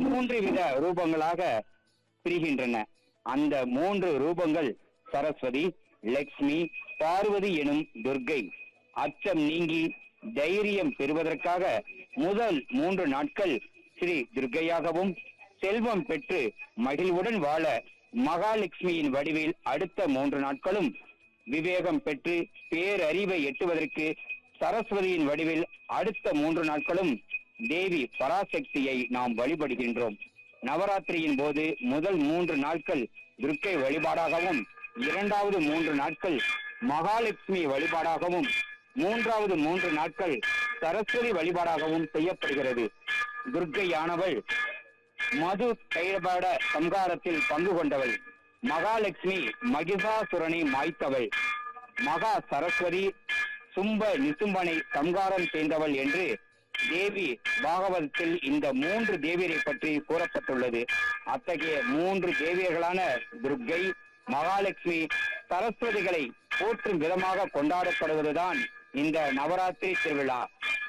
மூன்று வித ரூபங்களாக பிரிகின்றன அந்த மூன்று ரூபங்கள் சரஸ்வதி லக்ஷ்மி பார்வதி எனும் துர்க்கை அச்சம் நீங்கி தைரியம் பெறுவதற்காக முதல் மூன்று நாட்கள் ஸ்ரீ துர்க்கையாகவும் செல்வம் பெற்று மகிழ்வுடன் வாழ மகாலட்சுமியின் வடிவில் அடுத்த மூன்று நாட்களும் விவேகம் பெற்று பேரறிவை எட்டுவதற்கு சரஸ்வதியின் வடிவில் அடுத்த மூன்று நாட்களும் தேவி பராசக்தியை நாம் வழிபடுகின்றோம் நவராத்திரியின் போது முதல் மூன்று நாட்கள் துர்க்கை வழிபாடாகவும் இரண்டாவது மூன்று நாட்கள் மகாலட்சுமி வழிபாடாகவும் மூன்றாவது மூன்று நாட்கள் சரஸ்வதி வழிபாடாகவும் செய்யப்படுகிறது துர்க்கையானவள் மது கையபாட சம்காரத்தில் பங்கு கொண்டவள் மகாலட்சுமி மகிஷாசுரனை மாய்த்தவள் மகா சரஸ்வதி சும்ப நிசும்பனை சம்காரம் செய்தவள் என்று தேவி பாகவதத்தில் இந்த மூன்று தேவியரை பற்றி கூறப்பட்டுள்ளது அத்தகைய மூன்று தேவியர்களான துர்க்கை மகாலட்சுமி சரஸ்வதிகளை போற்றும் விதமாக கொண்டாடப்படுவதுதான் இந்த நவராத்திரி திருவிழா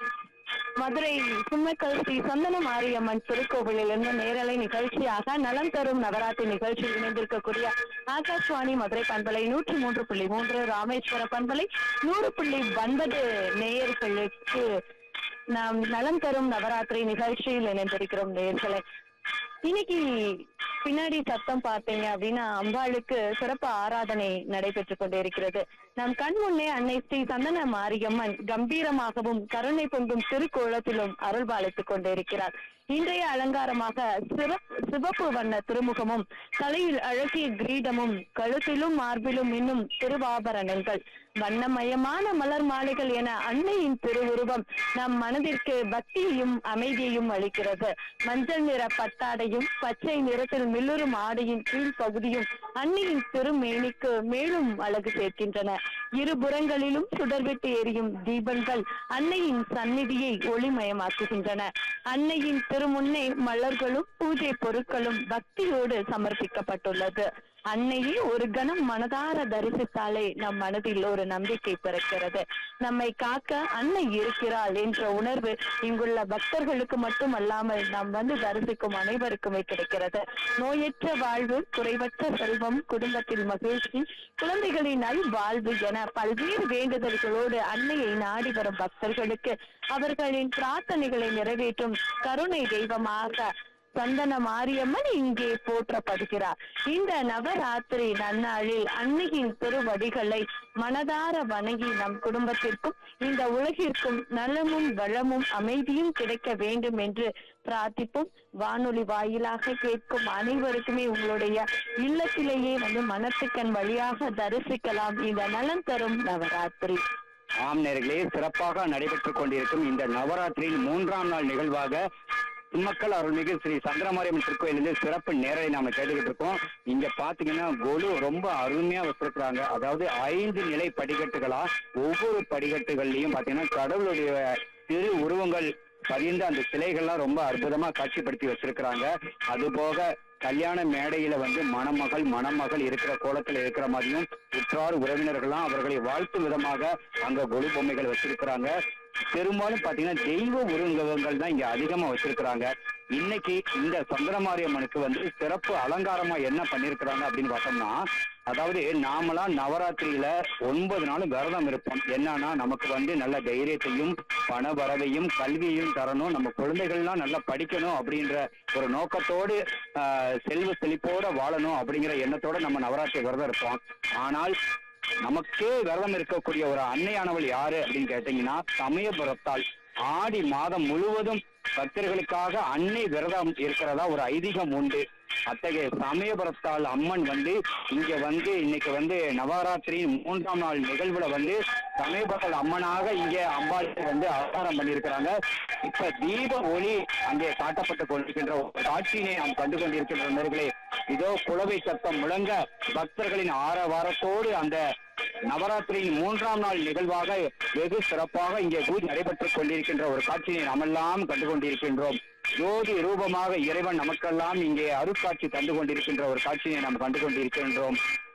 மதுரை சும்மக்கல் ஸ்ரீ சந்தன மாரியம்மன் திருக்கோவிலிருந்து நேரலை நிகழ்ச்சியாக நலம் தரும் நவராத்திரி நிகழ்ச்சியில் இணைந்திருக்கக்கூடிய ஆகாஷ்வாணி மதுரை பண்பலை நூற்றி மூன்று புள்ளி மூன்று ராமேஸ்வர பண்பலை நூறு புள்ளி ஒன்பது நேயர்களுக்கு நாம் நலம் தரும் நவராத்திரி நிகழ்ச்சியில் இணைந்திருக்கிறோம் நேயர்களை இன்னைக்கு பின்னாடி சத்தம் பார்த்தீங்க அப்படின்னா அம்பாளுக்கு சிறப்பு ஆராதனை நடைபெற்றுக் கொண்டிருக்கிறது நம் கண் முன்னே அன்னை ஸ்ரீ சந்தன மாரியம்மன் கம்பீரமாகவும் கருணை பொங்கும் திருக்கோலத்திலும் அருள்பாலித்துக் கொண்டிருக்கிறார் இன்றைய அலங்காரமாக சிறப்பு சிவப்பு வண்ண திருமுகமும் தலையில் அழகிய கிரீடமும் கழுத்திலும் மார்பிலும் இன்னும் திருவாபரணங்கள் வண்ணமயமான மலர் மாலைகள் என அன்னையின் திருவுருவம் நம் மனதிற்கு பக்தியையும் அமைதியையும் அளிக்கிறது மஞ்சள் நிற பட்டாடையும் பச்சை நிறத்தில் மில்லுறும் ஆடையின் கீழ் பகுதியும் அன்னையின் திருமேனிக்கு மேலும் அழகு சேர்க்கின்றன இருபுறங்களிலும் சுடர்விட்டு எரியும் தீபங்கள் அன்னையின் சந்நிதியை ஒளிமயமாக்குகின்றன அன்னையின் திருமுன்னே மலர்களும் பூஜை பொருட்களும் பக்தியோடு சமர்ப்பிக்கப்பட்டுள்ளது அன்னையை ஒரு கணம் மனதார தரிசித்தாலே நம் மனதில் ஒரு நம்பிக்கை பிறக்கிறது நம்மை காக்க அன்னை இருக்கிறாள் என்ற உணர்வு இங்குள்ள பக்தர்களுக்கு மட்டுமல்லாமல் நாம் வந்து தரிசிக்கும் அனைவருக்குமே கிடைக்கிறது நோயற்ற வாழ்வு குறைவற்ற செல்வம் குடும்பத்தில் மகிழ்ச்சி குழந்தைகளின் நல் வாழ்வு என பல்வேறு வேண்டுதல்களோடு அன்னையை நாடி வரும் பக்தர்களுக்கு அவர்களின் பிரார்த்தனைகளை நிறைவேற்றும் கருணை தெய்வமாக சந்தன மாரியம்மன் இங்கே போற்றப்படுகிறார் இந்த நவராத்திரி நன்னாளில் அன்னையின் திருவடிகளை மனதார வணங்கி நம் குடும்பத்திற்கும் இந்த உலகிற்கும் நலமும் வளமும் அமைதியும் கிடைக்க வேண்டும் என்று பிரார்த்திப்போம் வானொலி வாயிலாக கேட்கும் அனைவருக்குமே உங்களுடைய இல்லத்திலேயே வந்து மனத்துக்கண் வழியாக தரிசிக்கலாம் இந்த நலன் தரும் நவராத்திரி ஆம் நேர்களே சிறப்பாக நடைபெற்றுக் கொண்டிருக்கும் இந்த நவராத்திரியின் மூன்றாம் நாள் நிகழ்வாக மக்கள் அருள்மிகு ஸ்ரீ சந்திரமாரியம்மன் திருக்கோயிலிருந்து சிறப்பு நேரலை நாம கேட்டுக்கிட்டு இருக்கோம் இங்க பாத்தீங்கன்னா கொலு ரொம்ப அருமையா வச்சிருக்கிறாங்க அதாவது ஐந்து நிலை படிக்கட்டுகளா ஒவ்வொரு படிக்கட்டுகள்லயும் பாத்தீங்கன்னா கடவுளுடைய திரு உருவங்கள் பதிந்த அந்த சிலைகள்லாம் ரொம்ப அற்புதமா காட்சிப்படுத்தி வச்சிருக்கிறாங்க அது போக கல்யாண மேடையில வந்து மணமகள் மணமகள் இருக்கிற கோலத்துல இருக்கிற மாதிரியும் உற்றார் உறவினர்கள்லாம் அவர்களை வாழ்த்தும் விதமாக அங்க கொலு பொம்மைகள் வச்சிருக்கிறாங்க பெரும்பாலும் பாத்தீங்கன்னா தெய்வ உருவங்கள் தான் இங்க அதிகமா வச்சிருக்கிறாங்க இன்னைக்கு இந்த சந்திரமாரியம்மனுக்கு வந்து சிறப்பு அலங்காரமா என்ன பண்ணிருக்கிறாங்க அப்படின்னு பார்த்தோம்னா அதாவது நாமெல்லாம் நவராத்திரியில ஒன்பது நாளும் விரதம் இருப்போம் என்னன்னா நமக்கு வந்து நல்ல தைரியத்தையும் பண வரவையும் கல்வியையும் தரணும் நம்ம குழந்தைகள்லாம் நல்லா படிக்கணும் அப்படின்ற ஒரு நோக்கத்தோடு ஆஹ், செல்வ செழிப்போட வாழணும் அப்படிங்கிற எண்ணத்தோட நம்ம நவராத்திரி விரதம் இருப்போம் ஆனால் நமக்கே விரதம் இருக்கக்கூடிய ஒரு அன்னையானவள் யாரு அப்படின்னு கேட்டீங்கன்னா சமயபுரத்தால் ஆடி மாதம் முழுவதும் பக்தர்களுக்காக அன்னை விரதம் இருக்கிறதா ஒரு ஐதீகம் உண்டு அத்தகைய சமயபுரத்தால் அம்மன் வந்து இங்க வந்து இன்னைக்கு வந்து நவராத்திரி மூன்றாம் நாள் நிகழ்வுல வந்து சமயபுரத்தால் அம்மனாக இங்க அம்பாள் வந்து அவதாரம் பண்ணியிருக்கிறாங்க இப்ப தீப ஒளி அங்கே காட்டப்பட்டு கொண்டிருக்கின்ற ஒரு காட்சியினை நாம் கண்டு கொண்டிருக்கின்ற நேர்களே இதோ குளவை சத்தம் முழங்க பக்தர்களின் ஆரவாரத்தோடு அந்த நவராத்திரியின் மூன்றாம் நாள் நிகழ்வாக வெகு சிறப்பாக இங்கே பூஜை நடைபெற்றுக் கொண்டிருக்கின்ற ஒரு காட்சியை நாமெல்லாம் கண்டு கொண்டிருக்கின்றோம் ஜோதி ரூபமாக இறைவன் நமக்கெல்லாம் இங்கே அருட்காட்சி தந்து கொண்டிருக்கின்ற ஒரு காட்சியை நாம் கண்டு கொண்டிருக்கின்றோம்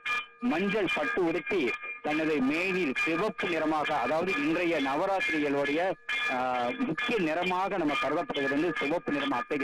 மஞ்சள் பட்டு உடுத்தி தனது மேனில் சிவப்பு நிறமாக அதாவது இன்றைய நவராத்திரிகளுடைய ஆஹ், முக்கிய நிறமாக நம்ம கருதப்படுகிறது வந்து சிவப்பு நிறம் அத்தகைய